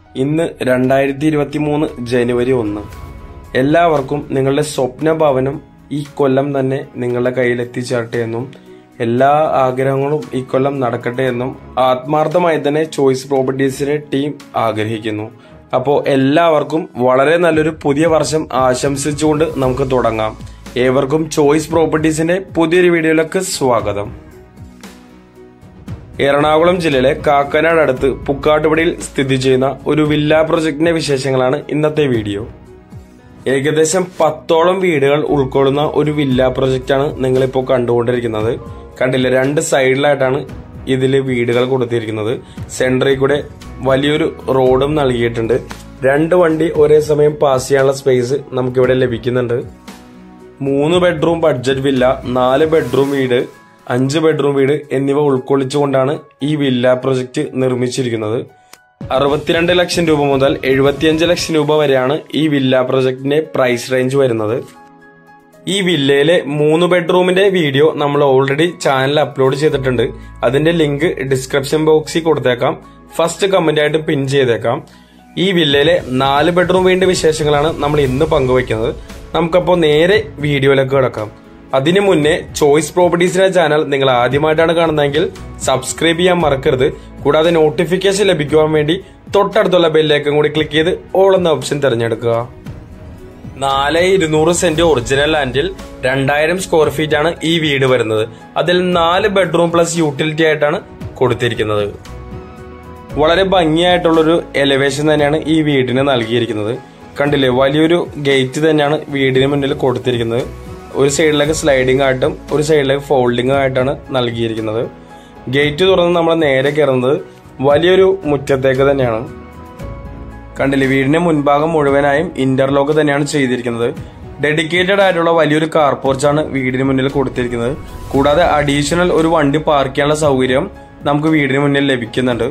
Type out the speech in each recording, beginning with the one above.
ഇന്ന് രണ്ടായിരത്തി ഇരുപത്തി മൂന്ന് ജനുവരി ഒന്ന് എല്ലാവർക്കും നിങ്ങളുടെ സ്വപ്ന ഭവനം ഈ കൊല്ലം തന്നെ നിങ്ങളുടെ കയ്യിൽ എത്തിച്ചേരട്ടെ എന്നും എല്ലാ ആഗ്രഹങ്ങളും ഈ കൊല്ലം നടക്കട്ടെ എന്നും ആത്മാർത്ഥമായി തന്നെ ചോയ്സ് പ്രോപ്പർട്ടീസിന്റെ ടീം ആഗ്രഹിക്കുന്നു അപ്പോൾ എല്ലാവർക്കും വളരെ നല്ലൊരു പുതിയ വർഷം ആശംസിച്ചുകൊണ്ട് നമുക്ക് തുടങ്ങാം ഏവർക്കും ചോയ്സ് പ്രോപ്പർട്ടീസിന്റെ പുതിയൊരു വീഡിയോയിലേക്ക് സ്വാഗതം എറണാകുളം ജില്ലയിലെ കാക്കനാട് അടുത്ത് പുക്കാട്ടുപടിയിൽ സ്ഥിതി ചെയ്യുന്ന ഒരു വില്ല പ്രൊജക്ടിന്റെ വിശേഷങ്ങളാണ് ഇന്നത്തെ വീഡിയോ ഏകദേശം പത്തോളം വീടുകൾ ഉൾക്കൊള്ളുന്ന ഒരു വില്ല പ്രൊജക്റ്റാണ് നിങ്ങളിപ്പോൾ കണ്ടുകൊണ്ടിരിക്കുന്നത് കണ്ടില്ല രണ്ട് സൈഡിലായിട്ടാണ് ഇതിൽ വീടുകൾ കൊടുത്തിരിക്കുന്നത് സെൻട്രിൽ കൂടെ വലിയൊരു റോഡും നൽകിയിട്ടുണ്ട് രണ്ട് വണ്ടി ഒരേ സമയം പാസ് ചെയ്യാനുള്ള സ്പേസ് നമുക്കിവിടെ ലഭിക്കുന്നുണ്ട് മൂന്ന് ബെഡ്റൂം ബഡ്ജറ്റ് വില്ല നാല് ബെഡ്റൂം വീട് അഞ്ച് ബെഡ്റൂം വീട് എന്നിവ ഉൾക്കൊള്ളിച്ചുകൊണ്ടാണ് ഈ വില്ല പ്രൊജക്ട് നിർമ്മിച്ചിരിക്കുന്നത് അറുപത്തിരണ്ട് ലക്ഷം രൂപ മുതൽ എഴുപത്തിയഞ്ച് ലക്ഷം രൂപ വരെയാണ് ഈ വില്ല പ്രൊജക്ടിന്റെ പ്രൈസ് റേഞ്ച് വരുന്നത് ഈ വില്ലയിലെ മൂന്ന് ബെഡ്റൂമിന്റെ വീഡിയോ നമ്മൾ ഓൾറെഡി ചാനലിൽ അപ്ലോഡ് ചെയ്തിട്ടുണ്ട് അതിന്റെ ലിങ്ക് ഡിസ്ക്രിപ്ഷൻ ബോക്സിൽ കൊടുത്തേക്കാം ഫസ്റ്റ് കമന്റ് ആയിട്ട് പിൻ ചെയ്തേക്കാം ഈ വില്ലയിലെ നാല് ബെഡ്റൂം വീടിന്റെ വിശേഷങ്ങളാണ് നമ്മൾ ഇന്ന് പങ്കുവയ്ക്കുന്നത് നമുക്കപ്പോൾ നേരെ വീഡിയോയിലേക്ക് കിടക്കാം അതിനു മുന്നേ ചോയ്സ് പ്രോപ്പർട്ടീസിന്റെ ചാനൽ നിങ്ങൾ ആദ്യമായിട്ടാണ് കാണുന്നതെങ്കിൽ സബ്സ്ക്രൈബ് ചെയ്യാൻ മറക്കരുത് കൂടാതെ നോട്ടിഫിക്കേഷൻ ലഭിക്കുവാൻ വേണ്ടി തൊട്ടടുത്തുള്ള ബെല്ലേക്കും കൂടി ക്ലിക്ക് ചെയ്ത് ഓൾ എന്ന ഓപ്ഷൻ തിരഞ്ഞെടുക്കുക നാല് ഇരുന്നൂറ് സെന്റ് ഒറിജിനൽ ലാൻഡിൽ രണ്ടായിരം സ്ക്വയർ ഫീറ്റ് ആണ് ഈ വീട് വരുന്നത് അതിൽ നാല് ബെഡ്റൂം പ്ലസ് യൂട്ടിലിറ്റി ആയിട്ടാണ് കൊടുത്തിരിക്കുന്നത് വളരെ ഭംഗിയായിട്ടുള്ളൊരു എലിവേഷൻ തന്നെയാണ് ഈ വീടിന് നൽകിയിരിക്കുന്നത് കണ്ടില്ലേ വലിയൊരു ഗേറ്റ് തന്നെയാണ് വീടിന് മുന്നിൽ കൊടുത്തിരിക്കുന്നത് ഒരു സൈഡിലേക്ക് സ്ലൈഡിംഗ് ആയിട്ടും ഒരു സൈഡിലേക്ക് ഫോൾഡിംഗ് ആയിട്ടാണ് നൽകിയിരിക്കുന്നത് ഗേറ്റ് തുറന്ന് നമ്മൾ നേരെ കയറുന്നത് വലിയൊരു മുറ്റത്തേക്ക് തന്നെയാണ് കണ്ടില്ലേ വീടിന്റെ മുൻഭാഗം മുഴുവനായും ഇന്റർലോക്ക് തന്നെയാണ് ചെയ്തിരിക്കുന്നത് ഡെഡിക്കേറ്റഡ് ആയിട്ടുള്ള വലിയൊരു കാർ പോർച്ചാണ് വീടിന് മുന്നിൽ കൊടുത്തിരിക്കുന്നത് കൂടാതെ അഡീഷണൽ ഒരു വണ്ടി പാർക്ക് ചെയ്യാനുള്ള സൗകര്യം നമുക്ക് വീടിന് മുന്നിൽ ലഭിക്കുന്നുണ്ട്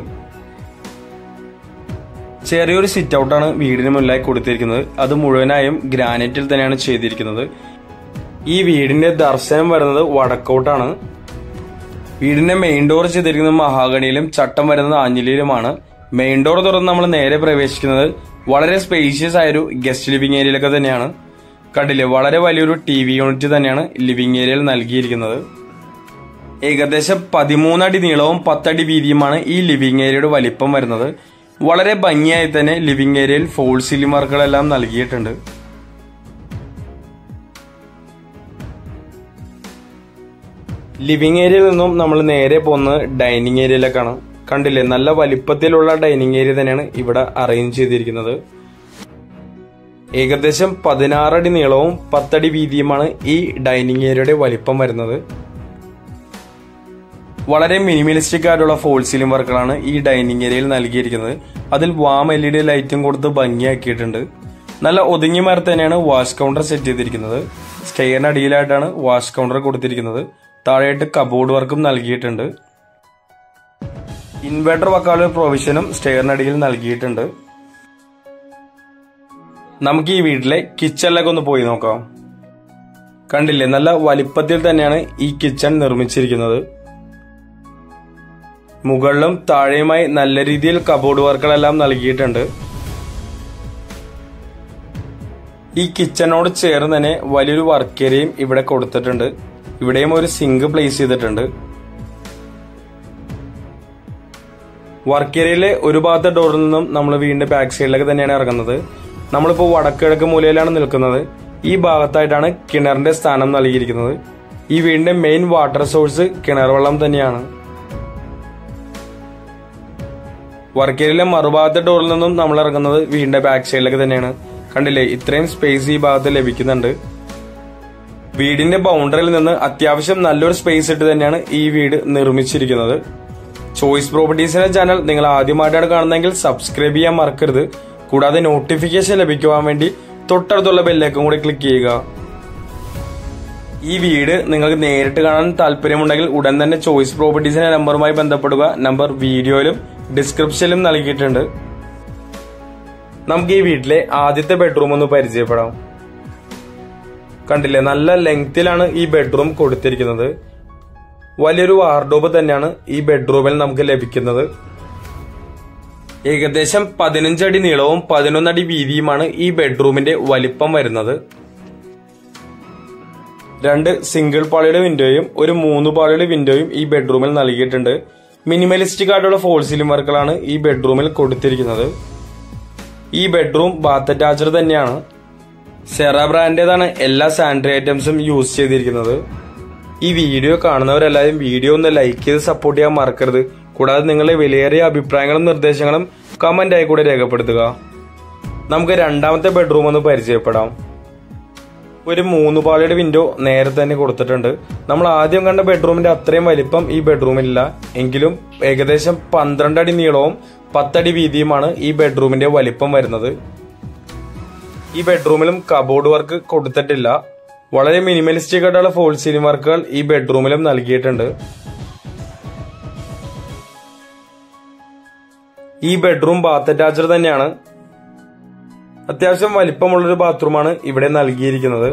ചെറിയൊരു സിറ്റ് ഔട്ടാണ് വീടിന് മുന്നിലായി കൊടുത്തിരിക്കുന്നത് അത് മുഴുവനായും ഗ്രാനൈറ്റിൽ തന്നെയാണ് ചെയ്തിരിക്കുന്നത് ഈ വീടിന്റെ ദർശനം വരുന്നത് വടക്കോട്ടാണ് വീടിന്റെ മെയിൻ ഡോർ ചെയ്തിരിക്കുന്നത് മഹാഗണിയിലും ചട്ടം വരുന്നത് ആഞ്ഞിലിയിലുമാണ് മെയിൻ ഡോർ തുറന്ന് നമ്മൾ നേരെ പ്രവേശിക്കുന്നത് വളരെ സ്പേഷ്യസ് ആയൊരു ഗസ്റ്റ് ലിവിംഗ് ഏരിയയിലൊക്കെ തന്നെയാണ് കണ്ടില്ലേ വളരെ വലിയൊരു ടി വി യൂണിറ്റ് തന്നെയാണ് ലിവിംഗ് ഏരിയയിൽ നൽകിയിരിക്കുന്നത് ഏകദേശം പതിമൂന്നടി നീളവും പത്തടി വീതിയുമാണ് ഈ ലിവിംഗ് ഏരിയയുടെ വലിപ്പം വരുന്നത് വളരെ ഭംഗിയായി തന്നെ ലിവിംഗ് ഏരിയയിൽ ഫോൾ സീലിംഗ് വർക്കുകളെല്ലാം നൽകിയിട്ടുണ്ട് ലിവിംഗ് ഏരിയയിൽ നിന്നും നമ്മൾ നേരെ പോകുന്നത് ഡൈനിങ് ഏരിയയിലേക്കാണ് കണ്ടില്ലേ നല്ല വലിപ്പത്തിലുള്ള ഡൈനിങ് ഏരിയ തന്നെയാണ് ഇവിടെ അറേഞ്ച് ചെയ്തിരിക്കുന്നത് ഏകദേശം പതിനാറടി നീളവും പത്തടി വീതിയുമാണ് ഈ ഡൈനിങ് ഏരിയയുടെ വലിപ്പം വരുന്നത് വളരെ മിനിമലിസ്റ്റിക് ആയിട്ടുള്ള ഫോൾ സീലിംഗ് വർക്കുകളാണ് ഈ ഡൈനിങ് ഏരിയയിൽ നൽകിയിരിക്കുന്നത് അതിൽ വാം എൽ ഇ ഡി ലൈറ്റും കൊടുത്ത് ഭംഗിയാക്കിയിട്ടുണ്ട് നല്ല ഒതുങ്ങിയ മരം തന്നെയാണ് വാഷ് കൗണ്ടർ സെറ്റ് ചെയ്തിരിക്കുന്നത് സ്റ്റെയറിന് അടിയിലായിട്ടാണ് വാഷ് കൗണ്ടർ കൊടുത്തിരിക്കുന്നത് താഴെയായിട്ട് കബോർഡ് വർക്കും നൽകിയിട്ടുണ്ട് ഇൻവെർട്ടർ വക്കാനുള്ള പ്രൊവിഷനും സ്റ്റെയറിനടിയിൽ നൽകിയിട്ടുണ്ട് നമുക്ക് ഈ വീട്ടിലെ കിച്ചണിലേക്ക് ഒന്ന് പോയി നോക്കാം കണ്ടില്ലേ നല്ല വലിപ്പത്തിൽ തന്നെയാണ് ഈ കിച്ചൺ നിർമ്മിച്ചിരിക്കുന്നത് മുകളിലും താഴെയുമായി നല്ല രീതിയിൽ കബോർഡ് വർക്കുകളെല്ലാം നൽകിയിട്ടുണ്ട് ഈ കിച്ചണോട് ചേർന്ന് തന്നെ വലിയൊരു വർക്ക് ഏരിയയും ഇവിടെ കൊടുത്തിട്ടുണ്ട് ഇവിടെയും ഒരു സിങ്ക് പ്ലേസ് ചെയ്തിട്ടുണ്ട് വർക്ക് ഏരിയയിലെ ഒരു ഭാഗത്തെ ഡോറിൽ നിന്നും നമ്മൾ വീടിന്റെ ബാക്ക് സൈഡിലേക്ക് തന്നെയാണ് ഇറങ്ങുന്നത് നമ്മളിപ്പോൾ വടക്കിഴക്ക് മൂലയിലാണ് നിൽക്കുന്നത് ഈ ഭാഗത്തായിട്ടാണ് കിണറിന്റെ സ്ഥാനം നൽകിയിരിക്കുന്നത് ഈ വീടിന്റെ മെയിൻ വാട്ടർ സോഴ്സ് കിണർ വെള്ളം തന്നെയാണ് വർക്ക് ഏരിയയിലെ മറുഭാഗത്തെ ഡോറിൽ നിന്നും നമ്മൾ ഇറങ്ങുന്നത് വീടിന്റെ ബാക്ക് സൈഡിലേക്ക് തന്നെയാണ് കണ്ടില്ലേ ഇത്രയും സ്പേസ് ഈ ഭാഗത്ത് ലഭിക്കുന്നുണ്ട് വീടിന്റെ ബൗണ്ടറിയിൽ നിന്ന് അത്യാവശ്യം നല്ലൊരു സ്പേസ് ഇട്ട് തന്നെയാണ് ഈ വീട് നിർമ്മിച്ചിരിക്കുന്നത് ചോയ്സ് പ്രോപ്പർട്ടീസിന്റെ ചാനൽ നിങ്ങൾ ആദ്യമായിട്ടാണ് കാണുന്നതെങ്കിൽ സബ്സ്ക്രൈബ് ചെയ്യാൻ മറക്കരുത് കൂടാതെ നോട്ടിഫിക്കേഷൻ ലഭിക്കുവാൻ വേണ്ടി തൊട്ടടുത്തുള്ള ബെല്ലേക്കും കൂടി ക്ലിക്ക് ചെയ്യുക ഈ വീട് നിങ്ങൾക്ക് നേരിട്ട് കാണാൻ താല്പര്യമുണ്ടെങ്കിൽ ഉടൻ തന്നെ ചോയ്സ് പ്രോപ്പർട്ടീസിന്റെ നമ്പറുമായി ബന്ധപ്പെടുക നമ്പർ വീഡിയോയിലും ഡിസ്ക്രിപ്ഷനിലും നൽകിയിട്ടുണ്ട് നമുക്ക് ഈ വീട്ടിലെ ആദ്യത്തെ ബെഡ്റൂം ഒന്ന് പരിചയപ്പെടാം കണ്ടില്ലേ നല്ല ലെങ്തിലാണ് ഈ ബെഡ്റൂം കൊടുത്തിരിക്കുന്നത് വലിയൊരു വാർഡോബ് തന്നെയാണ് ഈ ബെഡ്റൂമിൽ നമുക്ക് ലഭിക്കുന്നത് ഏകദേശം പതിനഞ്ചടി നീളവും പതിനൊന്നടി വീതിയുമാണ് ഈ ബെഡ്റൂമിന്റെ വലിപ്പം വരുന്നത് രണ്ട് സിംഗിൾ പാളിയുടെ വിൻഡോയും ഒരു മൂന്ന് പാളിയുടെ വിൻഡോയും ഈ ബെഡ്റൂമിൽ നൽകിയിട്ടുണ്ട് മിനിമലിസ്റ്റിക് ആയിട്ടുള്ള ഫോൾ സീലിംഗ് വർക്കുകളാണ് ഈ ബെഡ്റൂമിൽ കൊടുത്തിരിക്കുന്നത് ഈ ബെഡ്റൂം ബാത്ത് അറ്റാച്ചർ തന്നെയാണ് സെറ ബ്രാൻഡേതാണ് എല്ലാ സാനിറ്ററി ഐറ്റംസും യൂസ് ചെയ്തിരിക്കുന്നത് ഈ വീഡിയോ കാണുന്നവരെല്ലാവരും വീഡിയോ ഒന്ന് ലൈക്ക് ചെയ്ത് സപ്പോർട്ട് ചെയ്യാൻ മറക്കരുത് കൂടാതെ നിങ്ങളുടെ വിലയേറിയ അഭിപ്രായങ്ങളും നിർദ്ദേശങ്ങളും കമന്റ് ആയി കൂടെ രേഖപ്പെടുത്തുക നമുക്ക് രണ്ടാമത്തെ ബെഡ്റൂം ഒന്ന് പരിചയപ്പെടാം ഒരു മൂന്ന് പാളിയുടെ വിൻഡോ നേരത്തെ തന്നെ കൊടുത്തിട്ടുണ്ട് നമ്മൾ ആദ്യം കണ്ട ബെഡ്റൂമിന്റെ അത്രയും വലിപ്പം ഈ ബെഡ്റൂമിലില്ല എങ്കിലും ഏകദേശം പന്ത്രണ്ട് അടി നീളവും പത്തടി വീതിയുമാണ് ഈ ബെഡ്റൂമിന്റെ വലിപ്പം വരുന്നത് ഈ ബെഡ്റൂമിലും കബോർഡ് വർക്ക് കൊടുത്തിട്ടില്ല വളരെ മിനിമലിസ്റ്റിക് ആയിട്ടുള്ള ഫോൾ സീലിംഗ് വർക്കുകൾ ഈ ബെഡ്റൂമിലും നൽകിയിട്ടുണ്ട് ഈ ബെഡ്റൂം ബാത്ത് അറ്റാച്ചർ തന്നെയാണ് അത്യാവശ്യം വലിപ്പമുള്ളൊരു ബാത്റൂമാണ് ഇവിടെ നൽകിയിരിക്കുന്നത്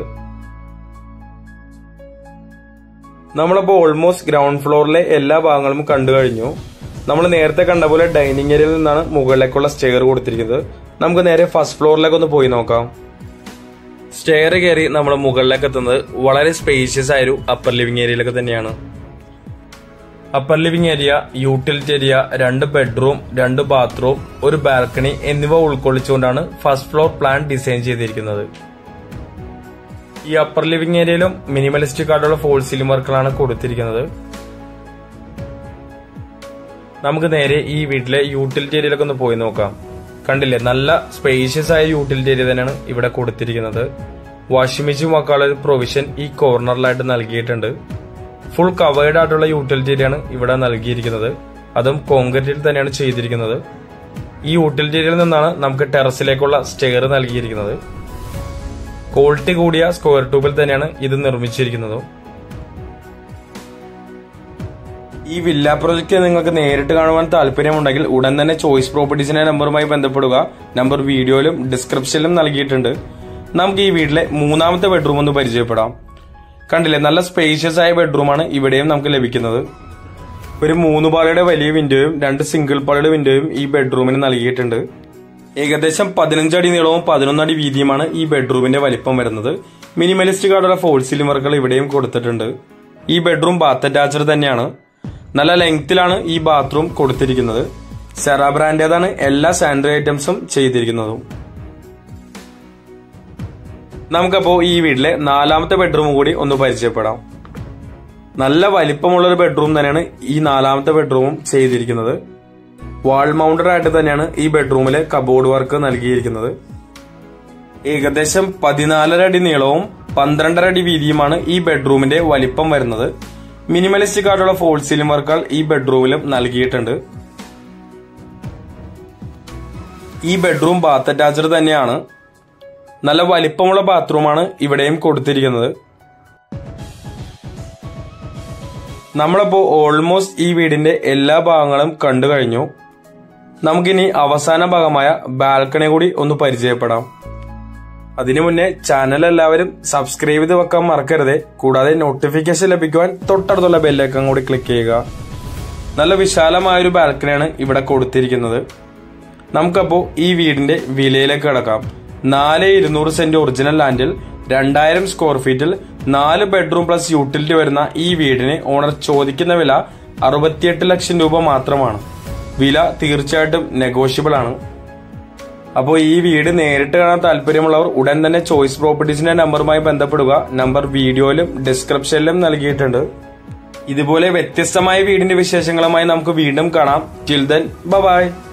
നമ്മളിപ്പോൾ ഓൾമോസ്റ്റ് ഗ്രൗണ്ട് ഫ്ലോറിലെ എല്ലാ ഭാഗങ്ങളും കണ്ടു കഴിഞ്ഞു നമ്മൾ നേരത്തെ കണ്ട പോലെ ഡൈനിങ് ഏരിയയിൽ നിന്നാണ് മുകളിലേക്കുള്ള സ്റ്റെയർ കൊടുത്തിരിക്കുന്നത് നമുക്ക് നേരെ ഫസ്റ്റ് ഫ്ലോറിലേക്ക് ഒന്ന് പോയി നോക്കാം സ്റ്റെയർ കയറി നമ്മൾ മുകളിലേക്ക് എത്തുന്നത് വളരെ സ്പേഷ്യസ് ആയൊരു അപ്പർ ലിവിംഗ് ഏരിയയിലൊക്കെ തന്നെയാണ് upper living area utility area രണ്ട് ബെഡ്റൂം രണ്ട് ബാത്റൂം ഒരു ബാൽക്കണി എന്നിവ ഉൾക്കൊള്ളിച്ചുകൊണ്ടാണ് ഫസ്റ്റ് ഫ്ലോർ പ്ലാൻ ഡിസൈൻ ചെയ്തിരിക്കുന്നത് ഈ അപ്പർ ലിവിംഗ് ഏരിയയിലും മിനിമലിസ്റ്റിക് ആയിട്ടുള്ള ഫോൾ സീലിംഗ് വർക്കുകളാണ് കൊടുത്തിരിക്കുന്നത് നമുക്ക് നേരെ ഈ വീട്ടിലെ യൂട്ടിലിറ്റി ഏരിയയിലൊക്കെ ഒന്ന് പോയി നോക്കാം കണ്ടില്ലേ നല്ല സ്പേഷ്യസ് ആയ യൂട്ടിലിറ്റി ഏരിയ തന്നെയാണ് ഇവിടെ കൊടുത്തിരിക്കുന്നത് വാഷിംഗ് മെഷീൻ വെക്കാനുള്ള ഒരു പ്രൊവിഷൻ ഈ കോർണറിലായിട്ട് നൽകിയിട്ടുണ്ട് ഫുൾ കവേർഡ് ആയിട്ടുള്ള യൂട്ടിലിറ്റി ഏരിയയാണ് ഇവിടെ നൽകിയിരിക്കുന്നത് അതും കോൺക്രീറ്റിൽ തന്നെയാണ് ചെയ്തിരിക്കുന്നത് ഈ യൂട്ടിലിറ്റി ഏരിയയിൽ നിന്നാണ് നമുക്ക് ടെറസിലേക്കുള്ള സ്റ്റെയർ നൽകിയിരിക്കുന്നത് ക്വാളിറ്റി കൂടിയ സ്ക്വയർ ട്യൂബിൽ തന്നെയാണ് ഇത് നിർമ്മിച്ചിരിക്കുന്നത് ഈ വില്ല പ്രൊജക്ട് നിങ്ങൾക്ക് നേരിട്ട് കാണുവാൻ താല്പര്യമുണ്ടെങ്കിൽ ഉടൻ തന്നെ ചോയ്സ് പ്രോപ്പർട്ടീസിന്റെ നമ്പറുമായി ബന്ധപ്പെടുക നമ്പർ വീഡിയോയിലും ഡിസ്ക്രിപ്ഷനിലും നൽകിയിട്ടുണ്ട് നമുക്ക് ഈ വീട്ടിലെ മൂന്നാമത്തെ ബെഡ്റൂം ഒന്ന് പരിചയപ്പെടാം കണ്ടില്ലേ നല്ല സ്പേഷ്യസ് ആയ ബെഡ്റൂമാണ് ഇവിടെയും നമുക്ക് ലഭിക്കുന്നത് ഒരു മൂന്ന് പാളിയുടെ വലിയ വിൻഡോയും രണ്ട് സിംഗിൾ പാളിയുടെ വിൻഡോയും ഈ ബെഡ്റൂമിന് നൽകിയിട്ടുണ്ട് ഏകദേശം പതിനഞ്ചടി നീളവും പതിനൊന്നടി വീതിയുമാണ് ഈ ബെഡ്റൂമിന്റെ വലിപ്പം വരുന്നത് മിനിമലിസ്റ്റിക് ആയിട്ടുള്ള ഫോൾ സീലിംഗ് വർക്കുകൾ ഇവിടെയും കൊടുത്തിട്ടുണ്ട് ഈ ബെഡ്റൂം ബാത്ത് അറ്റാച്ചർ തന്നെയാണ് നല്ല ലെങ്തിലാണ് ഈ ബാത്റൂം കൊടുത്തിരിക്കുന്നത് സെറ ബ്രാൻഡേതാണ് എല്ലാ സാനിറ്ററി ഐറ്റംസും ചെയ്തിരിക്കുന്നതും നമുക്കപ്പോ ഈ വീട്ടിലെ നാലാമത്തെ ബെഡ്റൂം കൂടി ഒന്ന് പരിചയപ്പെടാം നല്ല വലിപ്പമുള്ള ഒരു ബെഡ്റൂം തന്നെയാണ് ഈ നാലാമത്തെ ബെഡ്റൂമും ചെയ്തിരിക്കുന്നത് വാൾ മൗണ്ടഡ് ആയിട്ട് തന്നെയാണ് ഈ ബെഡ്റൂമിലെ കബോർഡ് വർക്ക് നൽകിയിരിക്കുന്നത് ഏകദേശം പതിനാലര അടി നീളവും പന്ത്രണ്ടര അടി വീതിയുമാണ് ഈ ബെഡ്റൂമിന്റെ വലിപ്പം വരുന്നത് മിനിമലിസ്റ്റിക് ആയിട്ടുള്ള ഫോൾ സീലിംഗ് വർക്കുകൾ ഈ ബെഡ്റൂമിലും നൽകിയിട്ടുണ്ട് ഈ ബെഡ്റൂം ബാത്ത് അറ്റാച്ചർ തന്നെയാണ് നല്ല വലിപ്പമുള്ള ബാത്റൂമാണ് ഇവിടെയും കൊടുത്തിരിക്കുന്നത് നമ്മളിപ്പോ ഓൾമോസ്റ്റ് ഈ വീടിന്റെ എല്ലാ ഭാഗങ്ങളും കണ്ടു കഴിഞ്ഞു നമുക്കിനി അവസാന ഭാഗമായ ബാൽക്കണി കൂടി ഒന്ന് പരിചയപ്പെടാം അതിനു മുന്നേ ചാനൽ എല്ലാവരും സബ്സ്ക്രൈബ് ചെയ്ത് വെക്കാൻ മറക്കരുത് കൂടാതെ നോട്ടിഫിക്കേഷൻ ലഭിക്കുവാൻ തൊട്ടടുത്തുള്ള ബെല്ലൈക്കൺ കൂടി ക്ലിക്ക് ചെയ്യുക നല്ല വിശാലമായ ഒരു ബാൽക്കണിയാണ് ഇവിടെ കൊടുത്തിരിക്കുന്നത് നമുക്കപ്പോ ഈ വീടിന്റെ വിലയിലേക്ക് കിടക്കാം നാല് ഇരുന്നൂറ് സെന്റ് ഒറിജിനൽ ലാൻഡിൽ രണ്ടായിരം സ്ക്വയർ ഫീറ്റിൽ നാല് ബെഡ്റൂം പ്ലസ് യൂട്ടിലിറ്റി വരുന്ന ഈ വീടിന് ഓണർ ചോദിക്കുന്ന വില അറുപത്തിയെട്ട് ലക്ഷം രൂപ മാത്രമാണ് വില തീർച്ചയായിട്ടും നെഗോഷ്യബിൾ ആണ് അപ്പോൾ ഈ വീട് നേരിട്ട് കാണാൻ താല്പര്യമുള്ളവർ ഉടൻ തന്നെ ചോയ്സ് പ്രോപ്പർട്ടീസിന്റെ നമ്പറുമായി ബന്ധപ്പെടുക നമ്പർ വീഡിയോയിലും ഡിസ്ക്രിപ്ഷനിലും നൽകിയിട്ടുണ്ട് ഇതുപോലെ വ്യത്യസ്തമായ വീടിന്റെ വിശേഷങ്ങളുമായി നമുക്ക് വീണ്ടും കാണാം ടിൽ ദെൻ ബൈ